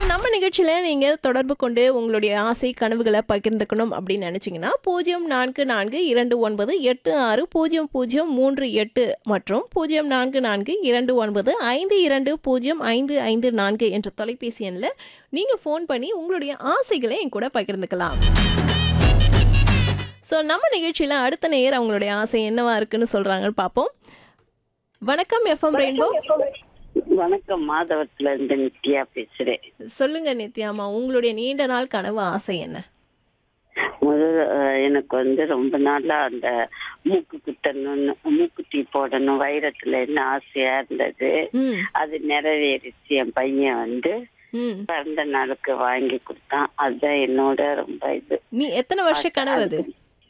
நம்ம நிகழ்ச்சியில நீங்க தொடர்பு கொண்டு உங்களுடைய ஆசை கனவுகளை பகிர்ந்துக்கணும் அப்படின்னு நினைச்சீங்கன்னா பூஜ்ஜியம் நான்கு நான்கு இரண்டு ஒன்பது எட்டு ஆறு பூஜ்ஜியம் பூஜ்ஜியம் மூன்று எட்டு மற்றும் பூஜ்ஜியம் நான்கு நான்கு இரண்டு ஒன்பது ஐந்து இரண்டு பூஜ்ஜியம் ஐந்து ஐந்து நான்கு என்ற தொலைபேசி எண்ணில் நீங்க ஃபோன் பண்ணி உங்களுடைய ஆசைகளை என் கூட பகிர்ந்துக்கலாம் ஸோ நம்ம நிகழ்ச்சியில அடுத்த நேயர் அவங்களுடைய ஆசை என்னவா இருக்குன்னு சொல்றாங்கன்னு பார்ப்போம் வணக்கம் எஃப்எம் ரெயின்போ வணக்கம் மாதவத்துல இருந்து நித்யா பேசுறேன் சொல்லுங்க நித்யாமா உங்களுடைய நீண்ட நாள் கனவு ஆசை என்ன முதல்ல அஹ், எனக்கு வந்து ரொம்ப நாளா அந்த மூக்கு குத்தணும்னு மூக்குத்தி போடணும் வைரத்துல என்ன ஆசையா இருந்தது ம் அது நிறைவேறிச்சு என் பையன் வந்து ம் பிறந்த நாளுக்கு வாங்கி கொடுத்தான் அதுதான் என்னோட ரொம்ப இது நீ எத்தனை வருஷ கனவு அது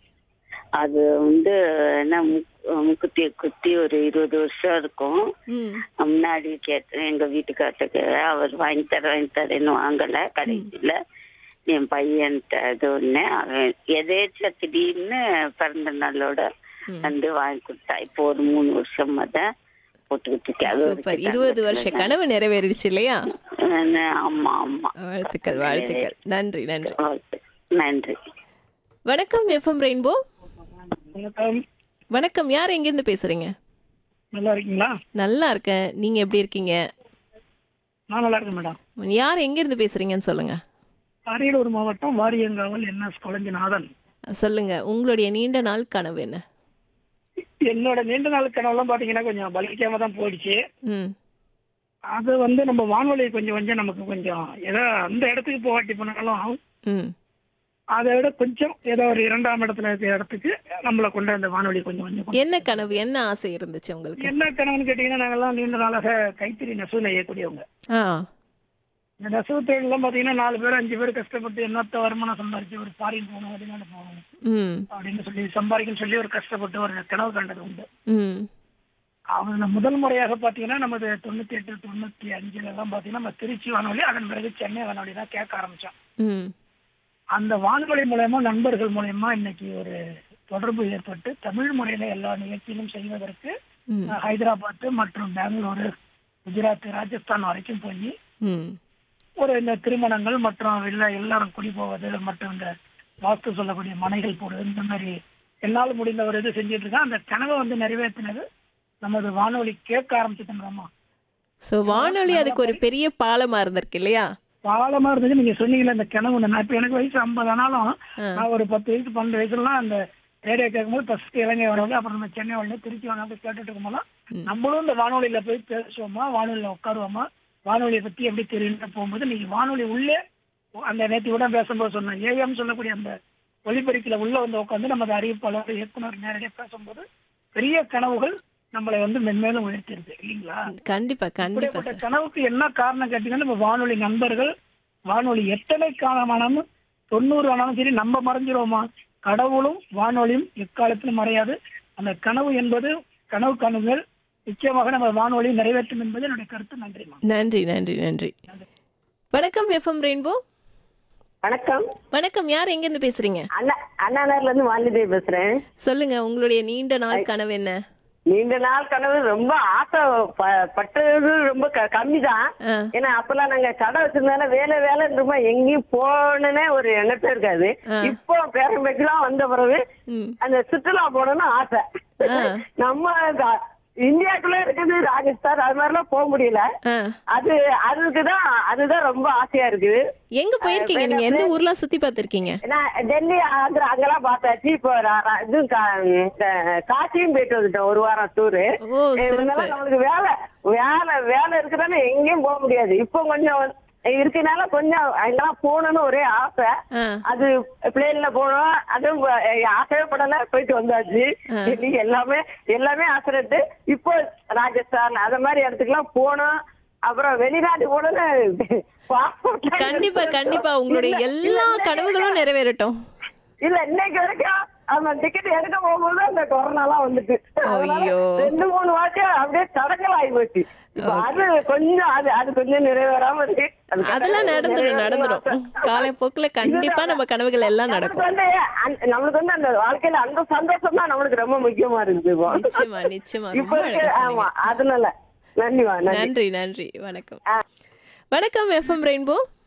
அது வந்து என்ன மூக்கு- மூக்குத்தி குத்தி ஒரு இருபது வருஷம் இருக்கும் ம் முன்னாடி கேட்டேன் எங்க வீட்டுக்காரத்துக்கு அவர் வாங்கி தர வாங்கி தரேன்னு வாங்கல கடைசியில என் பையன்ட்ட இது ஒண்ணு அவன் எதேச்ச திடீர்னு பிறந்த நாளோட ம். வந்து வாங்கி கொடுத்தா இப்போ ஒரு மூணு வருஷமா தான் போட்டுக்கிட்டு இருக்கேன் அது சூப்பர் வரைக்கும் இருபது வருஷ சந்தோஷமா கனவு நிறைவேறிடுச்சு இல்லையா தான். ஆமா ஆமா வாழ்த்துக்கள் வாழ்த்துக்கள் நன்றி நன்றி ஓகே. நன்றி வணக்கம் எஃப்எம் ரெயின்போ வணக்கம் வணக்கம் யார் எங்கேருந்து பேசுறீங்க நல்லா இருக்கீங்களா நல்லா இருக்கேன் நீங்க எப்படி இருக்கீங்க நான் நல்லா இருக்கேன் மேடம் யார் எங்கேருந்து பேசுறீங்கன்னு சொல்லுங்க அரியலூர் மாவட்டம் வாரியங்காவல் என்எஸ் கொலஞ்சிநாதன் சொல்லுங்க உங்களுடைய நீண்ட நாள் கனவு என்ன என்னோட நீண்ட நாள் கனவுலாம் பாத்தீங்கன்னா கொஞ்சம் பலிக்காம தான் போயிடுச்சு ம் அது வந்து நம்ம வானொலி கொஞ்சம் கொஞ்சம் நமக்கு கொஞ்சம் ஏதோ அந்த இடத்துக்கு போகாட்டி போனாலும் ம் அதை விட கொஞ்சம் ஏதோ ஒரு இரண்டாம் இடத்துல இருக்கிற இடத்துக்கு நம்மளை கொண்டு அந்த வானொலி கொஞ்சம் கொஞ்சம் கொண்டு- என்ன கனவு என்ன ஆசை இருந்துச்சு உங்களுக்கு என்ன கனவுன்னு கேட்டீங்கன்னா நாங்கெல்லாம் நீண்ட நாளாக கைத்தறி நெசவு நெய்யக்கூடியவங்க ஆ இந்த நெசவு தொழிலாம் பாத்தீங்கன்னா நாலு பேர் அஞ்சு பேர் கஷ்டப்பட்டு என்னத்த வருமானம் சம்பாரிச்சு ஒரு ஃபாரின் போகணும் வெளிநாடு போகணும் ம் அப்படின்னு சொல்லி சம்பாதிக்கணும்னு சொல்லி ஒரு கஷ்டப்பட்டு ஒரு கனவு கண்டது உண்டு ம் அவங்க முதல் முறையாக பார்த்தீங்கன்னா நமது தொண்ணூத்தி எட்டு தொண்ணூத்தி அஞ்சுல எல்லாம் பார்த்தீங்கன்னா நம்ம திருச்சி வானொலி அதன் பிறகு சென்னை வானொலி தான் கேட்க ஆரம்பிச்சோம் ம் அந்த வானொலி மூலயமா நண்பர்கள் மூலயமா இன்னைக்கு ஒரு தொடர்பு ஏற்பட்டு தமிழ் முறையில எல்லா நிகழ்ச்சியிலும் செய்வதற்கு ம் அஹ், ஹைதராபாத் மற்றும் பெங்களூரு குஜராத் ராஜஸ்தான் வரைக்கும் போய் ம் ஒரு இந்த திருமணங்கள் மற்றும் இல்ல எல்லாரும் குடி போவது மற்றும் இந்த வாஸ்து சொல்லக்கூடிய மனைகள் போடுறது இந்த மாதிரி என்னால் முடிந்த ஒரு இது செஞ்சுட்டு இருக்கேன் அந்த கனவை வந்து நிறைவேற்றினது நமது வானொலி கேட்க ஆரம்பிச்சுட்டோம்மா ஸோ வானொலி அதுக்கு ஒரு பெரிய பாலமா இருந்திருக்கு இல்லையா பாலமா இருந்தது நீங்க சொன்னீங்களே இந்த கனவு நான் இப்ப எனக்கு வயசு ஐம்பது ஆனாலும் ஆ. நான் ஒரு பத்து வயசு பன்னெண்டு வயசுலாம் அந்த ரேடியோ கேட்கும்போது ஃபர்ஸ்ட் இலங்கை வானொலி அப்புறம் நம்ம சென்னை வானொலி திருச்சி வானொலி கேட்டுட்டு இருக்கும்போது ம். நம்மளும் இந்த வானொலியில போய் பேசுவோமா வானொலியில உட்காருவோமா வானொலியை பத்தி எப்படி தெரியும்னு போகும்போது நீங்க வானொலி உள்ளே அந்த நேற்று கூட பேசும்போது சொன்னேன் ஏஎம் சொல்லக்கூடிய அந்த ஒலிபெருக்கில உள்ள வந்து உட்காந்து நமது அறிவிப்பாளர் இயக்குனர் நேரடியாக பேசும்போது பெரிய கனவுகள் நம்மளை வந்து மென்மேலும் உயர்த்திருக்கு இல்லைங்களா கண்டிப்பா கண்டிப்பா இப்படிப்பட்ட சார் கனவுக்கு என்ன காரணம் கேட்டீங்கன்னா நம்ம வானொலி நண்பர்கள் வானொலி எத்தனை காலமானாலும் தொண்ணூறு ஆனாலும் சரி நம்ம மறைஞ்சிருவோமா கடவுளும் வானொலியும் எக்காலத்திலும் மறையாது அந்த கனவு என்பது கனவு கனவுகள் நிச்சயமாக நம்ம வானொலி நிறைவேற்றும் என்பது என்னுடைய கருத்து நன்றிமா நன்றி நன்றி நன்றி வணக்கம் எஃப்எம் ரெயின்போ வணக்கம் வணக்கம் யார் எங்கேருந்து பேசுறீங்க அண்ணா அண்ணா நகர்ல இருந்து வாலிதே பேசுறேன் சொல்லுங்க உங்களுடைய நீண்ட நாள் கனவு என்ன நீண்ட நாள் கனவு ரொம்ப ஆசை ப- பட்டது ரொம்ப கம்மி தான் ஆ, ஏன்னா அப்பெல்லாம் நாங்க கடை வச்சிருந்தாலும் வேலை வேலைன்றமா எங்கேயும் போகணுன்னே ஒரு எண்ணத்தே இருக்காது ஆ. இப்போ பேரம்பேக்கெல்லாம் வந்த பிறகு ம் அந்த சுற்றுலா போகணும்னு ஆசை ஆ. நம்ம க- இந்தியாக்குள்ள இருக்குது ராஜஸ்தான் அது மாதிரிலாம் போக முடியல ஆ. அது அதுக்குதான் அதுதான் ரொம்ப ஆசையா இருக்குது எங்க போயிருக்கீங்க நீங்க எந்த ஊர்லாம் சுத்தி பார்த்திருக்கீங்க நான் டெல்லி ஆந்திரா அங்கெல்லாம் பார்த்தாச்சு இப்போ ரா- ரா- இது கா- க- காசியும் போயிட்டு வந்துட்டோம் ஒரு வாரம் டூரு ஓ சிறப்பு இருந்தாலும் நம்மளுக்கு வேலை வேலை வேலை இருக்குதானே எங்கேயும் போக முடியாது இப்போ கொஞ்சம் இருக்கனால கொஞ்சம் அங்கெல்லாம் போகணும்னு ஒரே ஆசை ஆ, அது பிளேன்ல போனோம் அதுவும் அஹ், ஆசையே படல போயிட்டு வந்தாச்சு ஆ. டெல்லி எல்லாமே எல்லாமே ஆசைட்டு இப்போ ராஜஸ்தான் அத மாதிரி இடத்துக்குலாம் போனோம் அப்புறம் வெளிநாட்டு போனோன்னு passport லாம் கண்டிப்பா எடுத்து கண்டிப்பா உங்களுடைய இல்ல, எல்லா இல்ல, கனவுகளும் நிறைவேறட்டும் இல்ல இன்னைக்கு வரைக்கும் அந்த டிக்கெட் எடுக்க போகும்போது அந்த கொரோனாலாம் வந்துட்டு அதனால ஐயோ. ரெண்டு மூணு வாட்டி அப்படியே தடங்கல் ஆகி போச்சு இப்ப அது கொஞ்சம் அது அது கொஞ்சம் நிறைவேறாம இருக்கு அது அதெல்லாம் நடந்துடும் நிறைவேறணும்னு நடந்துடும் ஆசை. காலப்போக்குல கண்டிப்பா நம்ம கனவுகள் எல்லாம் நமக்கு நடக்கும் வந்து அந்த- நம்மளுக்கு வந்து அந்த வாழ்க்கையில அந்த சந்தோஷம் தான் நம்மளுக்கு ரொம்ப முக்கியமா இருக்குது இப்போ. நிச்சயமா நிச்சயமா இப்ப ரொம்ப இருக்க அழகா ஆமா சொன்னீங்க அதனால நன்றிமா நன்றி நன்றி நன்றி வணக்கம் ஆ. வணக்கம் எஃப்எம் ரெயின்போ